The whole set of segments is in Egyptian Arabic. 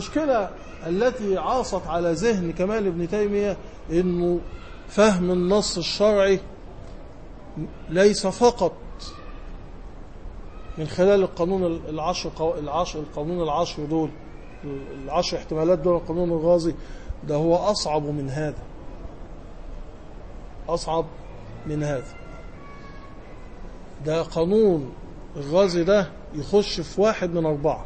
المشكلة التي عاصت على ذهن كمال ابن تيمية انه فهم النص الشرعي ليس فقط من خلال القانون العشر العشر القانون العشر دول العشر احتمالات دول القانون الغازي ده هو أصعب من هذا أصعب من هذا ده قانون الغازي ده يخش في واحد من أربعة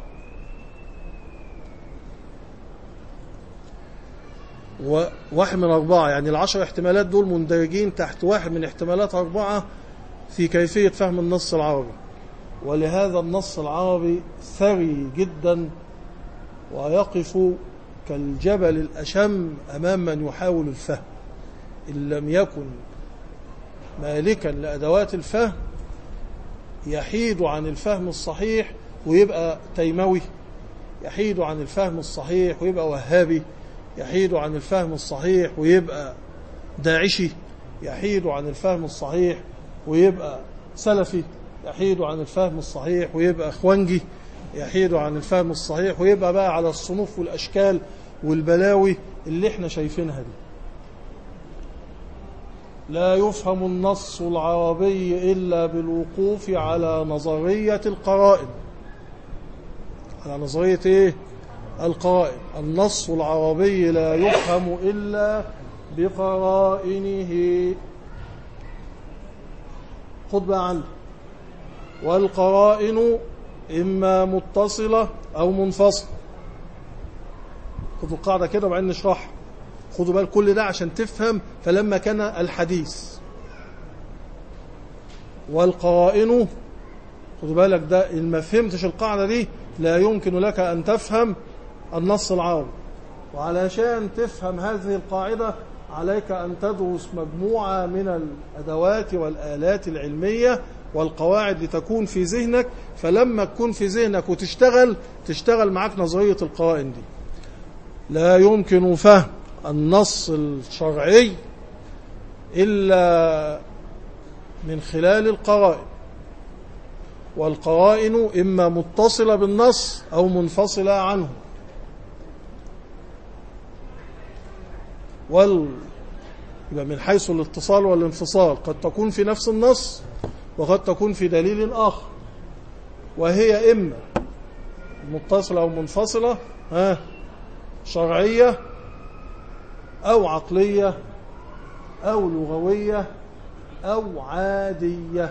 وواحد من أربعة يعني العشر احتمالات دول مندرجين تحت واحد من احتمالات أربعة في كيفية فهم النص العربي ولهذا النص العربي ثري جدا ويقف كالجبل الأشم أمام من يحاول الفهم إن لم يكن مالكا لأدوات الفهم يحيد عن الفهم الصحيح ويبقى تيموي يحيد عن الفهم الصحيح ويبقى وهابي يحيد عن الفهم الصحيح ويبقى داعشي يحيد عن الفهم الصحيح ويبقى سلفي يحيد عن الفهم الصحيح ويبقى اخوانجي يحيد عن الفهم الصحيح ويبقى بقى على الصنوف والأشكال والبلاوي اللي احنا شايفينها دي لا يفهم النص العربي إلا بالوقوف على نظرية القرائن على نظرية إيه؟ القرائن النص العربي لا يفهم إلا بقرائنه خد بقى عنه والقرائن إما متصلة أو منفصلة خدوا القاعدة كده وبعدين نشرحها خدوا بال كل ده عشان تفهم فلما كان الحديث والقرائن خدوا بالك ده إن ما فهمتش القاعدة دي لا يمكن لك أن تفهم النص العربي وعلشان تفهم هذه القاعدة عليك أن تدرس مجموعة من الأدوات والآلات العلمية والقواعد لتكون في ذهنك فلما تكون في ذهنك وتشتغل تشتغل معاك نظرية القوائم دي لا يمكن فهم النص الشرعي إلا من خلال القرائن والقرائن إما متصلة بالنص أو منفصلة عنه وال يبقى من حيث الاتصال والانفصال قد تكون في نفس النص وقد تكون في دليل آخر وهي إما متصلة أو منفصلة ها شرعية أو عقلية أو لغوية أو عادية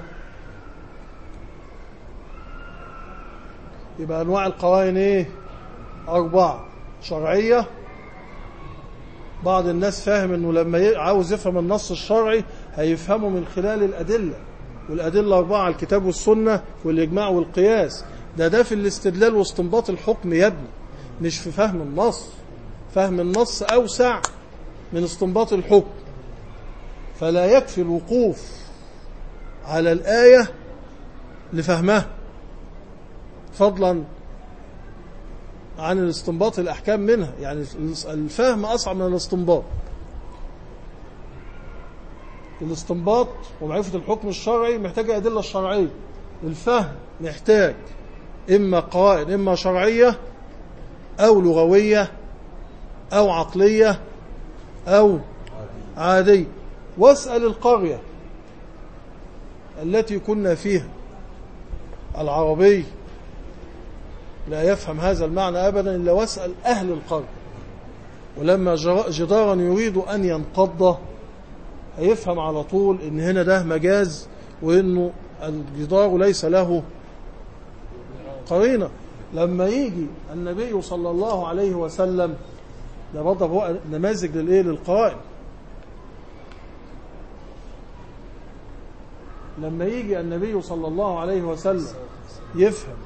يبقى أنواع القوائن إيه أربعة شرعية بعض الناس فاهم أنه لما عاوز يفهم النص الشرعي هيفهمه من خلال الأدلة والأدلة أربعة الكتاب والسنة والإجماع والقياس ده ده في الاستدلال واستنباط الحكم يا ابني مش في فهم النص فهم النص أوسع من استنباط الحكم فلا يكفي الوقوف على الآية لفهمها فضلا عن الاستنباط الأحكام منها يعني الفهم أصعب من الاستنباط الاستنباط ومعرفة الحكم الشرعي محتاج أدلة الشرعية الفهم محتاج إما قوائد إما شرعية أو لغوية أو عقلية أو عادية واسأل القرية التي كنا فيها العربي لا يفهم هذا المعنى أبدا إلا واسأل أهل القرية ولما جدارا يريد أن ينقض هيفهم على طول ان هنا ده مجاز وانه الجدار ليس له قرينة لما يجي النبي صلى الله عليه وسلم ده برضه هو نماذج للايه للقرائن لما يجي النبي صلى الله عليه وسلم يفهم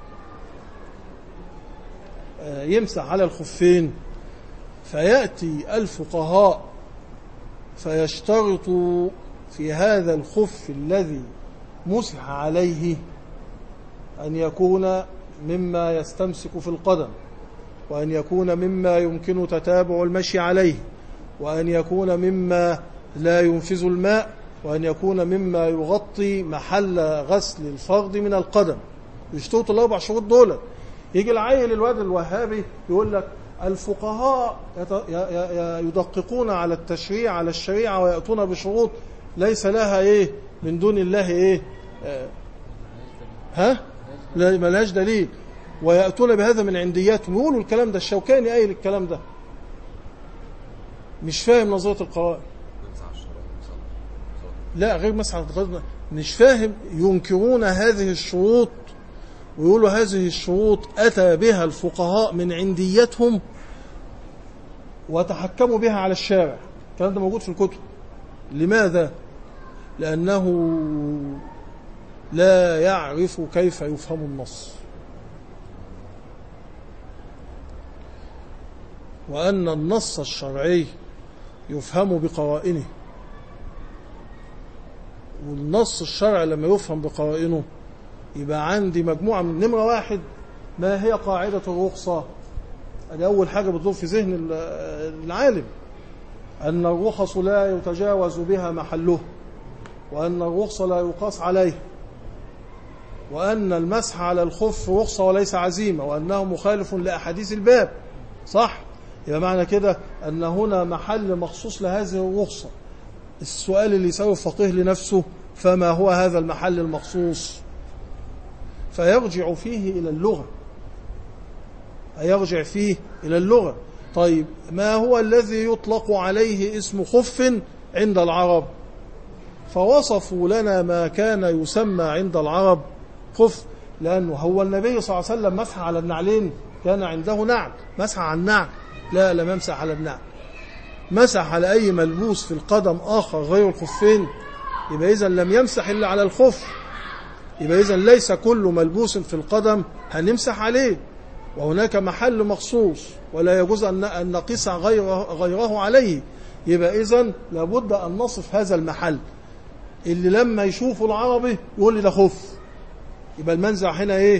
يمسح على الخفين فيأتي الفقهاء فيشترط في هذا الخف الذي مسح عليه أن يكون مما يستمسك في القدم وأن يكون مما يمكن تتابع المشي عليه وأن يكون مما لا ينفذ الماء وأن يكون مما يغطي محل غسل الفرد من القدم يشترط الأربع شروط دول يجي العيل الواد الوهابي يقول لك الفقهاء يت- ي- ي- يدققون على التشريع على الشريعة ويأتون بشروط ليس لها ايه من دون الله ايه آه، ها لا ملهاش دليل ويأتون بهذا من عندياتهم يقولوا الكلام ده الشوكاني قايل الكلام ده مش فاهم نظرية القرائن لا غير مسح على القدر مش فاهم ينكرون هذه الشروط ويقولوا هذه الشروط أتى بها الفقهاء من عنديتهم وتحكموا بها على الشارع الكلام ده موجود في الكتب لماذا؟ لأنه لا يعرف كيف يفهم النص وأن النص الشرعي يفهم بقرائنه والنص الشرعي لما يفهم بقرائنه يبقى عندي مجموعة من نمرة واحد ما هي قاعدة الرخصة هذه أول حاجة بتدور في ذهن ال- العالم أن الرخص لا يتجاوز بها محله وأن الرخصة لا يقاس عليه وأن المسح على الخف رخصة وليس عزيمة وأنه مخالف لأحاديث الباب صح يبقى معنى كده أن هنا محل مخصوص لهذه الرخصة السؤال اللي يسأله الفقيه لنفسه فما هو هذا المحل المخصوص فيرجع فيه إلى اللغة يرجع فيه إلى اللغة طيب ما هو الذي يطلق عليه اسم خف عند العرب فوصفوا لنا ما كان يسمى عند العرب خف لأنه هو النبي صلى الله عليه وسلم مسح على النعلين كان عنده نعل مسح على النعل لا لم يمسح على النعل مسح على أي ملبوس في القدم آخر غير الخفين يبقى إذا لم يمسح إلا على الخف يبقى إذا ليس كل ملبوس في القدم هنمسح عليه وهناك محل مخصوص ولا يجوز أن أن نقيس غيره, غيره عليه يبقى إذا لابد أن نصف هذا المحل اللي لما يشوفوا العربي يقول لي ده خف يبقى المنزع هنا إيه